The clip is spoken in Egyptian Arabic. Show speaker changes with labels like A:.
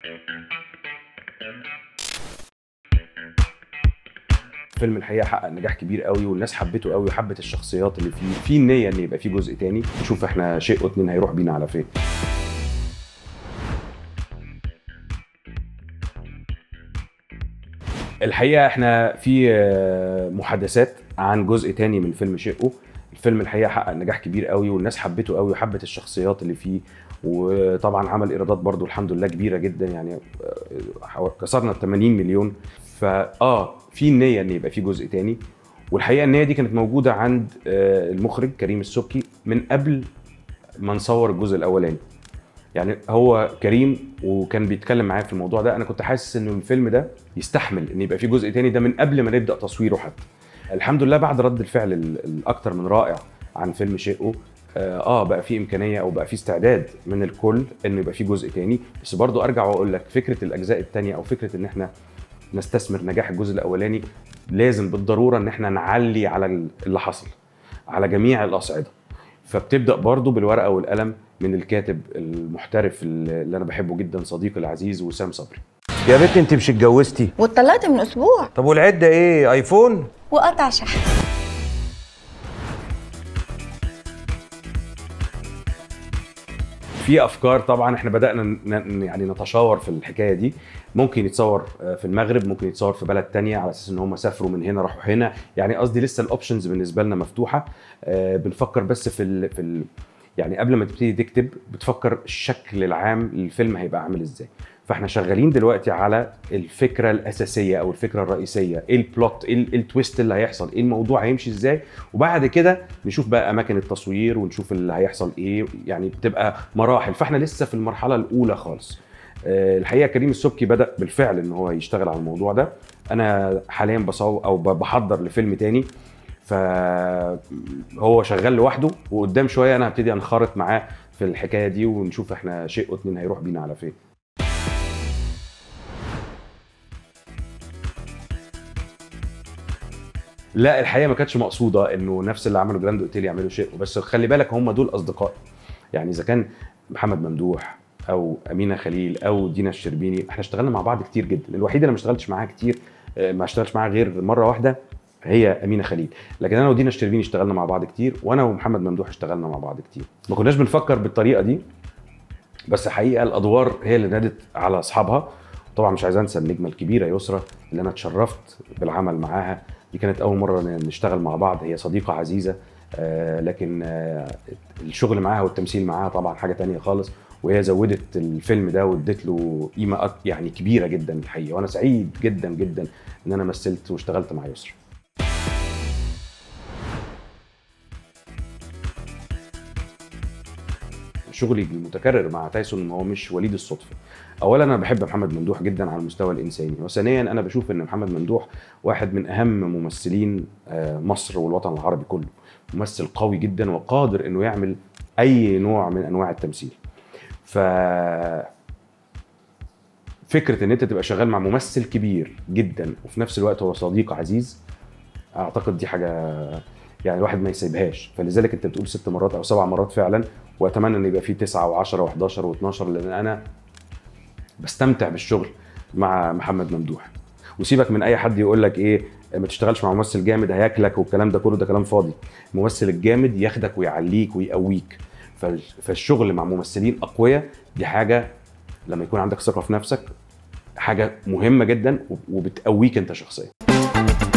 A: فيلم الحقيقه حقق نجاح كبير قوي والناس حبته قوي وحبت الشخصيات اللي فيه في النيه ان يبقى فيه جزء تاني نشوف احنا شيء اتنين هيروح بينا على فين الحقيقه احنا في آه، محادثات عن جزء تاني من فيلم شقه الفيلم الحقيقه حقق نجاح كبير قوي والناس حبته قوي وحبت الشخصيات اللي فيه وطبعا عمل ايرادات برضو الحمد لله كبيره جدا يعني آه، حو- كسرنا ال 80 مليون فاه في النيه ان يبقى في جزء تاني والحقيقه النيه دي كانت موجوده عند آه، المخرج كريم السبكي من قبل ما نصور الجزء الاولاني يعني هو كريم وكان بيتكلم معايا في الموضوع ده انا كنت حاسس ان الفيلم ده يستحمل ان يبقى فيه جزء تاني ده من قبل ما نبدا تصويره حتى الحمد لله بعد رد الفعل ال- الاكتر من رائع عن فيلم شقه اه آه، بقى في امكانيه او بقى في استعداد من الكل انه يبقى في جزء تاني بس برضو ارجع واقول لك فكره الاجزاء التانيه او فكره ان احنا نستثمر نجاح الجزء الاولاني لازم بالضروره ان احنا نعلي على ال- اللي حصل على جميع الاصعده فبتبدا برضو بالورقه والقلم من الكاتب المحترف اللي انا بحبه جدا صديقي العزيز وسام صبري
B: يا بنت انت مش اتجوزتي
C: واتطلقت من اسبوع
B: طب والعده ايه ايفون
C: وقطع شحن
A: في افكار طبعا احنا بدانا ن- ن- يعني نتشاور في الحكايه دي ممكن يتصور آه، في المغرب ممكن يتصور في بلد تانية على اساس ان هم سافروا من هنا راحوا هنا يعني قصدي لسه الاوبشنز بالنسبه لنا مفتوحه آه، بنفكر بس في ال في ال يعني قبل ما تبتدي تكتب بتفكر الشكل العام للفيلم هيبقى عامل ازاي فاحنا شغالين دلوقتي على الفكره الاساسيه او الفكره الرئيسيه ايه البلوت ايه ال- إيه التويست اللي هيحصل ايه الموضوع هيمشي ازاي وبعد كده نشوف بقى اماكن التصوير ونشوف اللي هيحصل ايه يعني بتبقى مراحل فاحنا لسه في المرحله الاولى خالص آه، الحقيقه كريم السبكي بدا بالفعل ان هو يشتغل على الموضوع ده انا حاليا بصور او ب- بحضر لفيلم تاني فهو شغال لوحده وقدام شويه انا هبتدي انخرط معاه في الحكايه دي ونشوف احنا شيء اتنين هيروح بينا على فين لا الحقيقه ما كانتش مقصوده انه نفس اللي عملوا جراند اوتيل يعملوا شيء بس خلي بالك هم دول اصدقاء يعني اذا كان محمد ممدوح او امينه خليل او دينا الشربيني احنا اشتغلنا مع بعض كتير جدا الوحيده اللي ما اشتغلتش معاها كتير آه، ما اشتغلتش معاها غير مره واحده هي امينه خليل لكن انا ودينا الشربيني اشتغلنا مع بعض كتير وانا ومحمد ممدوح اشتغلنا مع بعض كتير ما كناش بنفكر بالطريقه دي بس حقيقه الادوار هي اللي نادت على اصحابها طبعا مش عايز انسى النجمه الكبيره يسرا اللي انا اتشرفت بالعمل معاها دي كانت اول مره نشتغل مع بعض هي صديقه عزيزه آه لكن آه الشغل معاها والتمثيل معاها طبعا حاجه تانية خالص وهي زودت الفيلم ده وادت له قيمه أك- يعني كبيره جدا الحقيقه وانا سعيد جدا جدا ان انا مثلت واشتغلت مع يسرا شغلي المتكرر مع تايسون هو مش وليد الصدفه اولا انا بحب محمد ممدوح جدا على المستوى الانساني وثانيا انا بشوف ان محمد ممدوح واحد من اهم ممثلين آه، مصر والوطن العربي كله ممثل قوي جدا وقادر انه يعمل اي نوع من انواع التمثيل ف فكره ان انت تبقى شغال مع ممثل كبير جدا وفي نفس الوقت هو صديق عزيز اعتقد دي حاجه يعني الواحد ما يسيبهاش فلذلك انت بتقول ست مرات او سبع مرات فعلا واتمنى ان يبقى فيه تسعه و10 و11 و12 لان انا بستمتع بالشغل مع محمد ممدوح وسيبك من اي حد يقول لك ايه ما تشتغلش مع ممثل جامد هياكلك والكلام ده كله ده كلام فاضي الممثل الجامد ياخدك ويعليك ويقويك فال- فالشغل مع ممثلين اقوياء دي حاجه لما يكون عندك ثقه في نفسك حاجه مهمه جدا وبتقويك انت شخصيا